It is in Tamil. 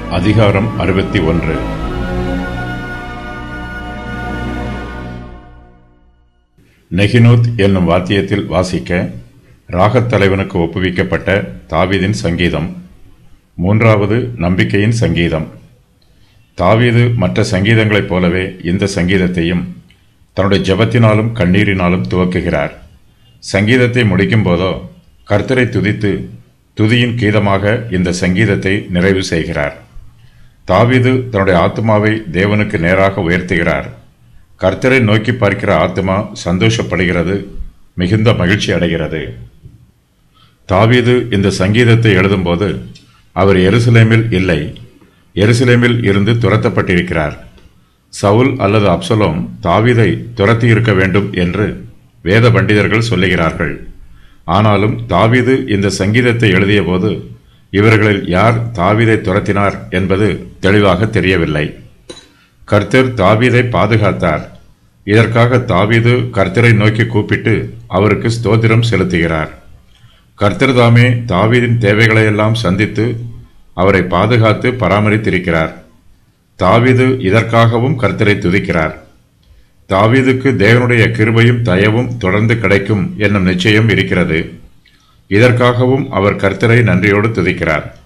அதிகாரம் அறுபத்தி ஒன்று நெகினோத் என்னும் வாத்தியத்தில் வாசிக்க ராகத் தலைவனுக்கு ஒப்புவிக்கப்பட்ட தாவீதின் சங்கீதம் மூன்றாவது நம்பிக்கையின் சங்கீதம் தாவீது மற்ற சங்கீதங்களைப் போலவே இந்த சங்கீதத்தையும் தன்னுடைய ஜெபத்தினாலும் கண்ணீரினாலும் துவக்குகிறார் சங்கீதத்தை முடிக்கும் போதோ கர்த்தரை துதித்து துதியின் கீதமாக இந்த சங்கீதத்தை நிறைவு செய்கிறார் தாவீது தன்னுடைய ஆத்மாவை தேவனுக்கு நேராக உயர்த்துகிறார் கர்த்தரை நோக்கி பார்க்கிற ஆத்மா சந்தோஷப்படுகிறது மிகுந்த மகிழ்ச்சி அடைகிறது தாவீது இந்த சங்கீதத்தை எழுதும்போது அவர் எருசலேமில் இல்லை எருசலேமில் இருந்து துரத்தப்பட்டிருக்கிறார் சவுல் அல்லது அப்சலோம் தாவீதை துரத்தி இருக்க வேண்டும் என்று வேத பண்டிதர்கள் சொல்லுகிறார்கள் ஆனாலும் தாவீது இந்த சங்கீதத்தை எழுதியபோது இவர்களில் யார் தாவீதை துரத்தினார் என்பது தெளிவாக தெரியவில்லை கர்த்தர் தாவீதை பாதுகாத்தார் இதற்காக தாவீது கர்த்தரை நோக்கி கூப்பிட்டு அவருக்கு ஸ்தோத்திரம் செலுத்துகிறார் கர்த்தர் தாமே தாவீதின் தேவைகளையெல்லாம் சந்தித்து அவரை பாதுகாத்து பராமரித்திருக்கிறார் தாவீது இதற்காகவும் கர்த்தரை துதிக்கிறார் தாவீதுக்கு தேவனுடைய கிருபையும் தயவும் தொடர்ந்து கிடைக்கும் என்னும் நிச்சயம் இருக்கிறது இதற்காகவும் அவர் கர்த்தரை நன்றியோடு துதிக்கிறார்